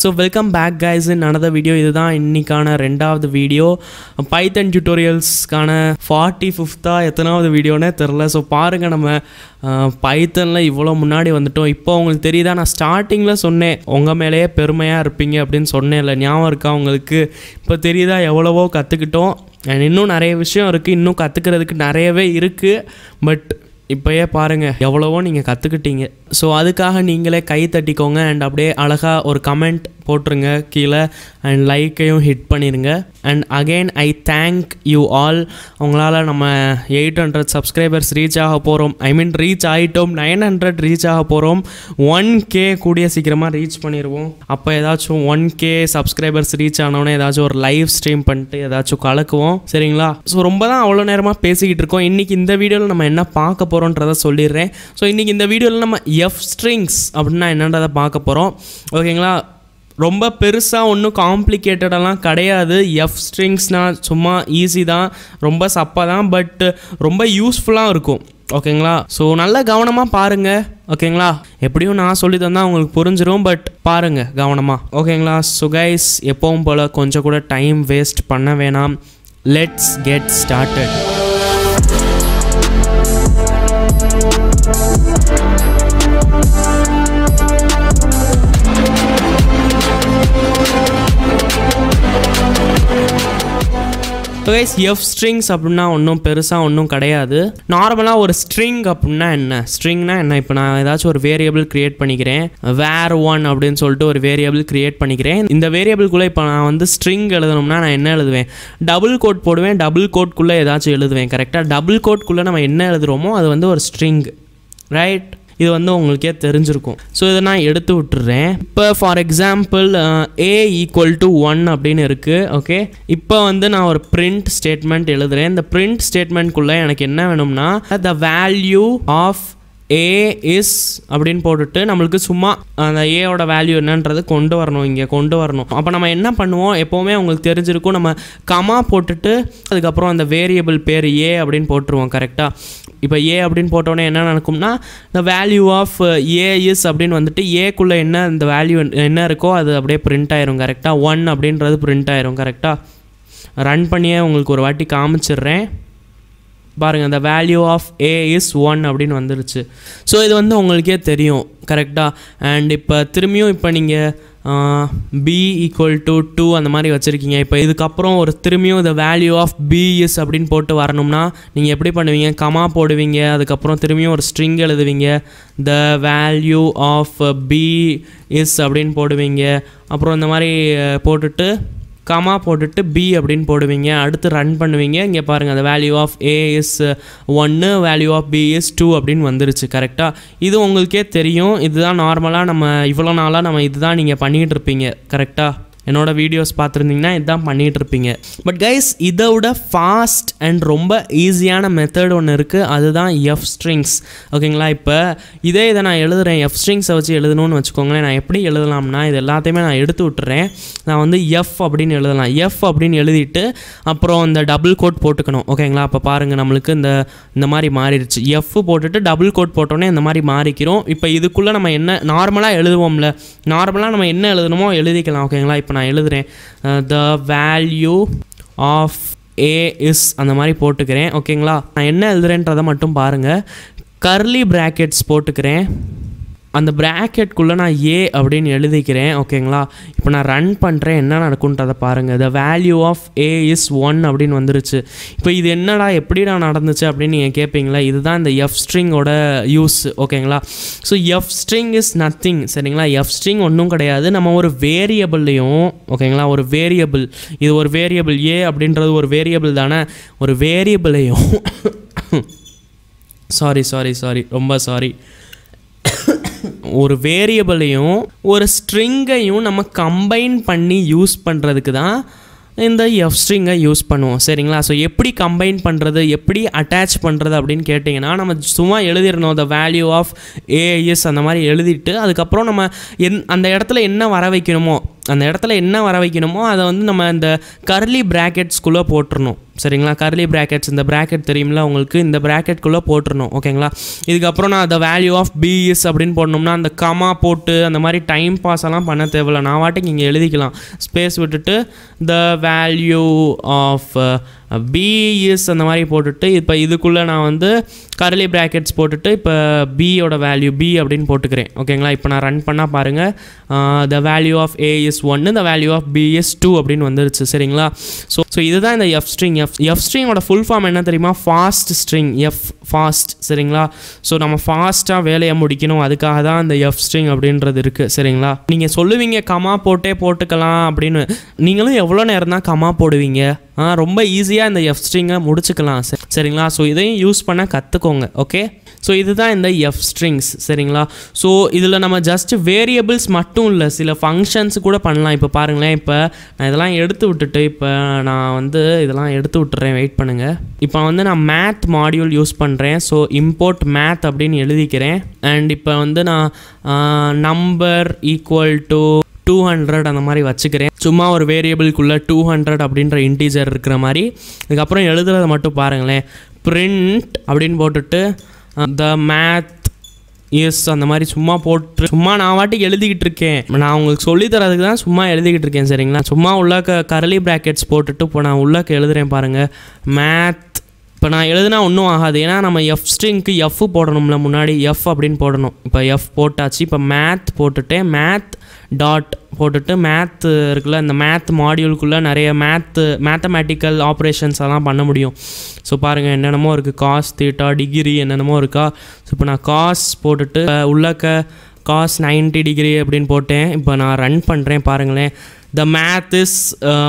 So welcome back guys in another video இதுதான் இன்னைக்கான ரெண்டாவது வீடியோ பைத்தன் டியூட்டோரியல்ஸ்க்கான ஃபார்ட்டி ஃபிஃப்த்தாக எத்தனாவது வீடியோனே தெரில ஸோ பாருங்கள் நம்ம பைத்தனில் இவ்வளோ முன்னாடி வந்துட்டோம் இப்போ உங்களுக்கு தெரியுதா நான் ஸ்டார்டிங்கில் சொன்னேன் உங்கள் மேலேயே பெருமையாக இருப்பீங்க அப்படின்னு சொன்னேன்ல ஞாபகம் இருக்கா உங்களுக்கு இப்போ தெரியுதா எவ்வளவோ கற்றுக்கிட்டோம் அண்ட் இன்னும் நிறைய விஷயம் இருக்குது இன்னும் கற்றுக்கிறதுக்கு நிறையவே இருக்குது பட் இப்போயே பாருங்கள் எவ்வளவோ நீங்கள் கற்றுக்கிட்டீங்க ஸோ அதுக்காக நீங்களே கை தட்டிக்கோங்க அண்ட் அப்படியே அழகாக ஒரு கமெண்ட் போட்டுருங்க கீழே அண்ட் லைக்கையும் ஹிட் பண்ணிடுங்க and again I thank you all உங்களால் நம்ம எயிட் ஹண்ட்ரட் சப்ஸ்கிரைபர்ஸ் ரீச் ஆக போகிறோம் ஐ மீன் ரீச் ஆகிட்டோம் நைன் ஹண்ட்ரட் ரீச் ஆக போகிறோம் ஒன் கே கூடிய சீக்கிரமாக ரீச் பண்ணிடுவோம் அப்போ ஏதாச்சும் ஒன் கே சப்ஸ்கிரைபர்ஸ் ரீச் ஆனோடனே ஏதாச்சும் ஒரு லைவ் ஸ்ட்ரீம் பண்ணிட்டு ஏதாச்சும் கலக்குவோம் சரிங்களா ஸோ ரொம்ப தான் அவ்வளோ நேரமாக பேசிக்கிட்டு இருக்கோம் இன்றைக்கி இந்த வீடியோவில் நம்ம என்ன பார்க்க போகிறோன்றதை சொல்லிடுறேன் ஸோ இன்றைக்கி இந்த வீடியோவில் நம்ம எஃப் ஸ்ட்ரிங்ஸ் அப்படின்னா என்னன்றதை பார்க்க போகிறோம் ஓகேங்களா ரொம்ப பெருசாக ஒன்றும் காம்ப்ளிகேட்டடெல்லாம் கிடையாது எஃப் ஸ்ட்ரிங்ஸ்னால் சும்மா ஈஸி தான் ரொம்ப சப்பா தான் பட் ரொம்ப யூஸ்ஃபுல்லாக இருக்கும் ஓகேங்களா ஸோ நல்லா கவனமாக பாருங்கள் ஓகேங்களா எப்படியும் நான் சொல்லி தந்தால் உங்களுக்கு புரிஞ்சிடும் பட் பாருங்கள் கவனமாக ஓகேங்களா ஸோ கைஸ் எப்பவும் போல் கொஞ்சம் கூட டைம் வேஸ்ட் பண்ண வேணாம் let's get started guys F strings அப்படின்னா ஒன்றும் பெருசாக ஒன்றும் கிடையாது நார்மலாக ஒரு ஸ்ட்ரிங் அப்படின்னா என்ன ஸ்ட்ரிங்னா என்ன இப்போ நான் ஏதாச்சும் ஒரு வேரியபிள் கிரியேட் பண்ணிக்கிறேன் வேர் ஒன் அப்படின்னு சொல்லிட்டு ஒரு வேரியபிள் கிரியேட் பண்ணிக்கிறேன் இந்த வேரியபிள்குள்ளே இப்போ நான் வந்து ஸ்ட்ரிங் எழுதணும்னா நான் என்ன எழுதுவேன் டபுள் கோட் போடுவேன் டபுள் கோட்குள்ளே ஏதாச்சும் எழுதுவேன் கரெக்டாக டபுள் கோட்குள்ளே நம்ம என்ன எழுதுகிறோமோ அது வந்து ஒரு ஸ்ட்ரிங் ரைட் இது வந்து உங்களுக்கே தெரிஞ்சிருக்கும் ஸோ இதை நான் எடுத்து விட்டுறேன் இப்போ for example A equal to one அப்படின்னு இருக்குது ஓகே இப்போ வந்து நான் ஒரு பிரிண்ட் ஸ்டேட்மெண்ட் எழுதுகிறேன் இந்த பிரிண்ட் ஸ்டேட்மெண்ட்குள்ளே எனக்கு என்ன வேணும்னா the value of A is அப்படின்னு போட்டுட்டு நம்மளுக்கு சும்மா அந்த ஏயோட வேல்யூ என்னன்றது கொண்டு வரணும் இங்கே கொண்டு வரணும் அப்போ நம்ம என்ன பண்ணுவோம் எப்போவுமே உங்களுக்கு தெரிஞ்சிருக்கும் நம்ம கமா போட்டுட்டு அதுக்கப்புறம் அந்த வேரியபிள் பேர் ஏ அப்படின்னு போட்டுருவோம் கரெக்டாக இப்போ ஏ அப்படின்னு போட்டோன்னே என்ன நடக்கும்னா இந்த வேல்யூ ஆஃப் ஏ இஸ் அப்படின்னு வந்துட்டு ஏக்குள்ளே என்ன இந்த வேல்யூ என்ன இருக்கோ அது அப்படியே பிரிண்ட் ஆயிரும் கரெக்டாக ஒன் அப்படின்றது பிரிண்ட் ஆயிரும் கரெக்டாக ரன் பண்ணியே உங்களுக்கு ஒரு வாட்டி காமிச்சிடுறேன் பாருங்கள் அந்த value of A is one அப்படின்னு வந்துருச்சு ஸோ இது வந்து உங்களுக்கே தெரியும் கரெக்டாக அண்ட் இப்போ திரும்பியும் இப்போ நீங்கள் பி ஈக்குவல் டு டூ அந்த மாதிரி வச்சுருக்கீங்க இப்போ இதுக்கப்புறம் ஒரு திரும்பியும் இந்த வேல்யூ ஆஃப் பி இஸ் அப்படின்னு போட்டு வரணும்னா நீங்கள் எப்படி பண்ணுவீங்க கமா போடுவீங்க அதுக்கப்புறம் திரும்பியும் ஒரு ஸ்ட்ரிங் எழுதுவீங்க the value of B is அப்படின்னு போடுவீங்க அப்புறம் இந்த மாதிரி போட்டுட்டு கமா போட்டுட்டு பி அப்படின்னு போடுவீங்க அடுத்து ரன் பண்ணுவீங்க இங்கே பாருங்கள் அந்த வேல்யூ ஆஃப் ஏ இஸ் ஒன்று value of B is two அப்படின்னு வந்துருச்சு கரெக்டாக இது உங்களுக்கே தெரியும் இதுதான் நார்மலாக நம்ம இவ்வளோ நாளாக நம்ம இதுதான் நீங்கள் பண்ணிகிட்டு இருப்பீங்க கரெக்டாக என்னோட வீடியோஸ் பார்த்துருந்தீங்கன்னா இதுதான் பண்ணிகிட்டு இருப்பீங்க பட் கைஸ் இதை விட ஃபாஸ்ட் அண்ட் ரொம்ப ஈஸியான மெத்தட் ஒன்று இருக்குது அதுதான் எஃப் ஸ்ட்ரிங்ஸ் ஓகேங்களா இப்போ இதே இதை நான் எழுதுகிறேன் எஃப் ஸ்ட்ரிங்ஸை வச்சு எழுதணும்னு வச்சுக்கோங்களேன் நான் எப்படி எழுதலாம்னா இது எல்லாத்தையுமே நான் எடுத்து விட்டுறேன் நான் வந்து எஃப் அப்படின்னு எழுதலாம் எஃப் அப்படின்னு எழுதிட்டு அப்புறம் இந்த டபுள் கோட் போட்டுக்கணும் ஓகேங்களா அப்போ பாருங்கள் நம்மளுக்கு இந்த இந்த மாதிரி மாறிடுச்சு எஃப் போட்டுட்டு டபுள் கோட் போட்டோன்னே இந்த மாதிரி மாறிக்கிறோம் இப்போ இதுக்குள்ளே நம்ம என்ன நார்மலாக எழுதுவோம்ல நார்மலாக நம்ம என்ன எழுதணுமோ எழுதிக்கலாம் ஓகேங்களா இப்போ நான் எழுதுகிறேன் the value of A is அந்த மாதிரி போட்டுக்கிறேன் ஓகேங்களா நான் என்ன எழுதுறேன்றதை மட்டும் பாருங்கள் கர்லி ப்ராக்கெட்ஸ் போட்டுக்கிறேன் அந்த ப்ராக்கெட்குள்ளே நான் ஏ அப்படின்னு எழுதிக்கிறேன் ஓகேங்களா இப்போ நான் ரன் பண்ணுறேன் என்ன நடக்குன்றதை பாருங்கள் the value of A is one அப்படின்னு வந்துருச்சு இப்போ இது என்னடா எப்படிடா நடந்துச்சு அப்படின்னு நீங்கள் கேட்பீங்களா இதுதான் இந்த எஃப் ஸ்ட்ரிங்கோட யூஸ் ஓகேங்களா so F string is nothing சரிங்களா எஃப் ஸ்ட்ரிங் ஒன்றும் கிடையாது நம்ம ஒரு வேரியபிள்லையும் ஓகேங்களா ஒரு வேரியபிள் இது ஒரு வேரியபிள் ஏ அப்படின்றது ஒரு வேரியபிள் தானே ஒரு வேரியபிளையும் சாரி சாரி சாரி ரொம்ப சாரி ஒரு வேரியபிளையும் ஒரு ஸ்ட்ரிங்கையும் நம்ம கம்பைன் பண்ணி யூஸ் பண்ணுறதுக்கு தான் இந்த எஃப் ஸ்ட்ரிங்கை யூஸ் பண்ணுவோம் சரிங்களா ஸோ எப்படி கம்பைன் பண்ணுறது எப்படி அட்டாச் பண்ணுறது அப்படின்னு கேட்டிங்கன்னா நம்ம சும்மா எழுதிடணும் த வேல்யூ ஆஃப் ஏஎஸ் அந்த மாதிரி எழுதிட்டு அதுக்கப்புறம் நம்ம என் அந்த இடத்துல என்ன வர வைக்கணுமோ அந்த இடத்துல என்ன வர வைக்கணுமோ அதை வந்து நம்ம இந்த கர்லி ப்ராக்கெட்ஸ்குள்ளே போட்டுருணும் சரிங்களா கர்லி ப்ராக்கெட்ஸ் இந்த ப்ராக்கெட் தெரியுமில்ல உங்களுக்கு இந்த ப்ராக்கெட்குள்ளே போட்டுருணும் ஓகேங்களா இதுக்கப்புறம் நான் the value of B is அப்படின்னு போடணும்னா அந்த கமா போட்டு அந்த மாதிரி டைம் பாஸ் எல்லாம் பண்ண தேவையில்ல நான் வாட்டுக்கு இங்கே எழுதிக்கலாம் ஸ்பேஸ் விட்டுட்டு the value of B is அந்த மாதிரி போட்டுட்டு இப்போ இதுக்குள்ளே நான் வந்து கரலி ப்ராக்கெட்ஸ் போட்டுட்டு இப்போ பியோட வேல்யூ பி அப்படின்னு போட்டுக்கிறேன் ஓகேங்களா இப்போ நான் ரன் பண்ணால் பாருங்கள் the value of A is ஒன்று the value of B is two அப்படின்னு வந்துருச்சு சரிங்களா ஸோ ஸோ இதுதான் இந்த எஃப் ஸ்ட்ரிங் எஃப் எஃப் ஸ்ட்ரிங்கோட ஃபுல் ஃபார்ம் என்ன தெரியுமா ஃபாஸ்ட் ஸ்ட்ரிங் எஃப் ஃபாஸ்ட் சரிங்களா ஸோ நம்ம ஃபாஸ்ட்டாக வேலையை முடிக்கணும் அதுக்காக தான் இந்த எஃப் ஸ்ட்ரிங் அப்படின்றது இருக்குது சரிங்களா நீங்கள் சொல்லுவீங்க கமா போட்டே போட்டுக்கலாம் அப்படின்னு நீங்களும் எவ்வளோ நேரம் தான் கமா போடுவீங்க ஆ ரொம்ப ஈஸியாக இந்த எஃப் ஸ்ட்ரிங்கை முடிச்சுக்கலாம் சரி சரிங்களா ஸோ இதையும் யூஸ் பண்ண கற்றுக்கோங்க ஓகே ஸோ இதுதான் இந்த எஃப் ஸ்ட்ரிங்ஸ் சரிங்களா ஸோ இதில் நம்ம ஜஸ்ட் வேரியபிள்ஸ் மட்டும் இல்லை சில ஃபங்க்ஷன்ஸ் கூட பண்ணலாம் இப்போ பாருங்களேன் இப்போ நான் இதெல்லாம் எடுத்து விட்டுட்டு இப்போ நான் வந்து இதெல்லாம் எடுத்து விட்டுறேன் வெயிட் பண்ணுங்கள் இப்போ வந்து நான் மேத் மாடியூல் யூஸ் பண்ணுறேன் ஸோ இம்போர்ட் மேத் அப்படின்னு எழுதிக்கிறேன் அண்ட் இப்போ வந்து நான் number equal to two hundred அந்த மாதிரி வச்சுக்கிறேன் சும்மா ஒரு வேரியபிள்குள்ளே டூ ஹண்ட்ரட் அப்படின்ற இன்டீஜர் இருக்கிற மாதிரி இதுக்கப்புறம் எழுதுறதை மட்டும் பாருங்களேன் பிரிண்ட் அப்படின்னு போட்டுட்டு த மேத் எஸ் அந்த மாதிரி சும்மா போட்டு சும்மா நான் வாட்டிக்கு எழுதிக்கிட்டு இருக்கேன் நான் உங்களுக்கு சொல்லி தரதுக்கு தான் சும்மா எழுதிக்கிட்டு இருக்கேன் சரிங்களா சும்மா உள்ளக்க கரலி ப்ராக்கெட்ஸ் போட்டுட்டு இப்போ நான் உள்ளக்க எழுதுறேன் பாருங்கள் மேத் இப்போ நான் எழுதுனா ஒன்றும் ஆகாது ஏன்னா நம்ம எஃப் ஸ்ட்ரிங்க்கு எஃப் போடணும்ல முன்னாடி எஃப் அப்படின்னு போடணும் இப்போ எஃப் போட்டாச்சு இப்போ மேத் போட்டுட்டேன் மேத் டாட் போட்டுட்டு மேத் இருக்குல்ல இந்த மேத் மாடியூலுக்குள்ளே நிறைய மேத்து மேத்தமேட்டிக்கல் ஆப்ரேஷன்ஸ் எல்லாம் பண்ண முடியும் ஸோ பாருங்கள் என்னென்னமோ இருக்குது காஸ் தீட்டா டிகிரி என்னென்னமோ இருக்கா ஸோ இப்போ நான் காஸ் போட்டுட்டு உள்ளக்க காஸ் நைன்ட்டி டிகிரி அப்படின்னு போட்டேன் இப்போ நான் ரன் பண்ணுறேன் பாருங்களேன் the math is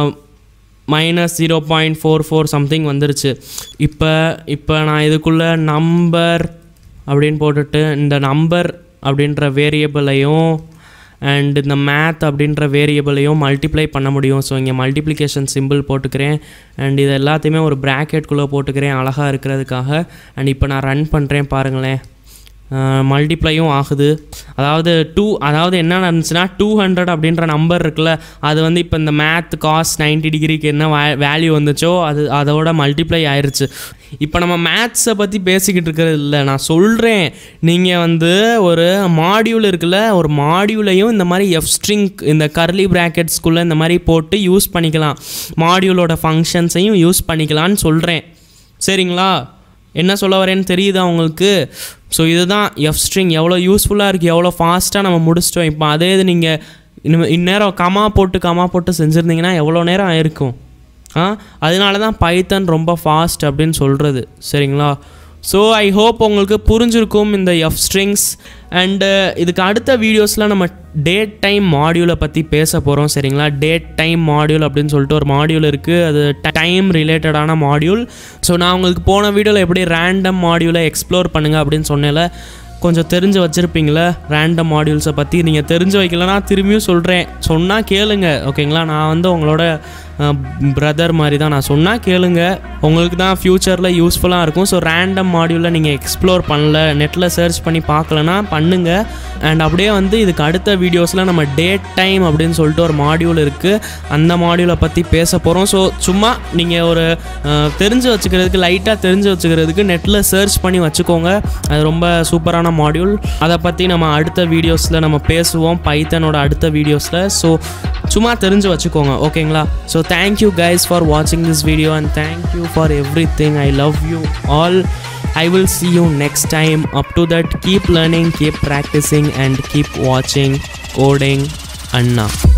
minus zero point four four something வந்துருச்சு இப்போ இப்போ நான் இதுக்குள்ளே நம்பர் அப்படின்னு போட்டுட்டு இந்த நம்பர் அப்படின்ற வேரியபிளையும் அண்ட் இந்த மேத் அப்படின்ற வேரியபிளையும் மல்டிப்ளை பண்ண முடியும் ஸோ இங்கே மல்டிப்ளிகேஷன் சிம்பிள் போட்டுக்கிறேன் அண்ட் இது எல்லாத்தையுமே ஒரு ப்ராக்கெட்குள்ளே போட்டுக்கிறேன் அழகாக இருக்கிறதுக்காக அண்ட் இப்போ நான் ரன் பண்ணுறேன் பாருங்களேன் மல்டிப்ளையும் ஆகுது அதாவது டூ அதாவது என்ன நடந்துச்சுன்னா டூ ஹண்ட்ரட் அப்படின்ற நம்பர் இருக்குல்ல அது வந்து இப்போ இந்த மேத் காஸ் நைன்ட்டி டிகிரிக்கு என்ன வே வேல்யூ வந்துச்சோ அது அதோட மல்டிப்ளை ஆயிடுச்சு இப்போ நம்ம மேத்ஸை பற்றி பேசிக்கிட்டு இருக்கிறது இல்லை நான் சொல்கிறேன் நீங்கள் வந்து ஒரு மாடியூல் இருக்குல்ல ஒரு மாடியூலையும் இந்த மாதிரி எஃப் ஸ்ட்ரிங் இந்த கர்லி ப்ராக்கெட்ஸ்குள்ளே இந்த மாதிரி போட்டு யூஸ் பண்ணிக்கலாம் மாடியூலோட ஃபங்க்ஷன்ஸையும் யூஸ் பண்ணிக்கலான்னு சொல்கிறேன் சரிங்களா என்ன சொல்ல வரேன்னு தெரியுதா உங்களுக்கு ஸோ இதுதான் எஃப் ஸ்ட்ரிங் எவ்வளோ யூஸ்ஃபுல்லாக இருக்குது எவ்வளோ ஃபாஸ்ட்டாக நம்ம முடிச்சிட்டோம் இப்போ அதே இது நீங்கள் இன்னும் இந்நேரம் கமா போட்டு கமா போட்டு செஞ்சுருந்தீங்கன்னா எவ்வளோ நேரம் ஆயிருக்கும் ஆ அதனால தான் பைத்தன் ரொம்ப ஃபாஸ்ட் அப்படின்னு சொல்கிறது சரிங்களா ஸோ ஐ ஹோப் உங்களுக்கு புரிஞ்சிருக்கும் இந்த எஃப் ஸ்ட்ரிங்ஸ் அண்டு இதுக்கு அடுத்த வீடியோஸில் நம்ம டேட் டைம் மாடியூலை பற்றி பேச போகிறோம் சரிங்களா டேட் டைம் மாடியூல் அப்படின்னு சொல்லிட்டு ஒரு மாடியூல் இருக்குது அது டைம் ரிலேட்டடான மாடியூல் ஸோ நான் உங்களுக்கு போன வீடியோவில் எப்படி ரேண்டம் மாடியூலை எக்ஸ்ப்ளோர் பண்ணுங்கள் அப்படின்னு சொன்னேன்ல கொஞ்சம் தெரிஞ்சு வச்சுருப்பீங்களே ரேண்டம் மாடியூல்ஸை பற்றி நீங்கள் தெரிஞ்சு வைக்கலனா திரும்பியும் சொல்கிறேன் சொன்னால் கேளுங்க ஓகேங்களா நான் வந்து உங்களோட பிரதர் மாதிரி தான் நான் சொன்னால் கேளுங்க உங்களுக்கு தான் ஃப்யூச்சரில் யூஸ்ஃபுல்லாக இருக்கும் ஸோ ரேண்டம் மாடியூலில் நீங்கள் எக்ஸ்ப்ளோர் பண்ணல நெட்டில் சர்ச் பண்ணி பார்க்கலனா பண்ணுங்கள் அண்ட் அப்படியே வந்து இதுக்கு அடுத்த வீடியோஸில் நம்ம டேட் டைம் அப்படின்னு சொல்லிட்டு ஒரு மாடியூல் இருக்குது அந்த மாடியூலை பற்றி பேச போகிறோம் ஸோ சும்மா நீங்கள் ஒரு அஹ், தெரிஞ்சு வச்சுக்கிறதுக்கு லைட்டாக தெரிஞ்சு வச்சுக்கிறதுக்கு நெட்டில் சர்ச் பண்ணி வச்சுக்கோங்க அது ரொம்ப சூப்பரான மாடியூல் அதை பற்றி நம்ம அடுத்த வீடியோஸில் நம்ம பேசுவோம் பைத்தனோட அடுத்த வீடியோஸில் ஸோ சும்மா தெரிஞ்சு வச்சுக்கோங்க ஓகேங்களா ஸோ தேங்க்யூ கைஸ் ஃபார் வாட்சிங் this video and thank you for everything I love you all I will see you next time. Up to that, keep learning, keep practicing, and keep watching Coding Anna.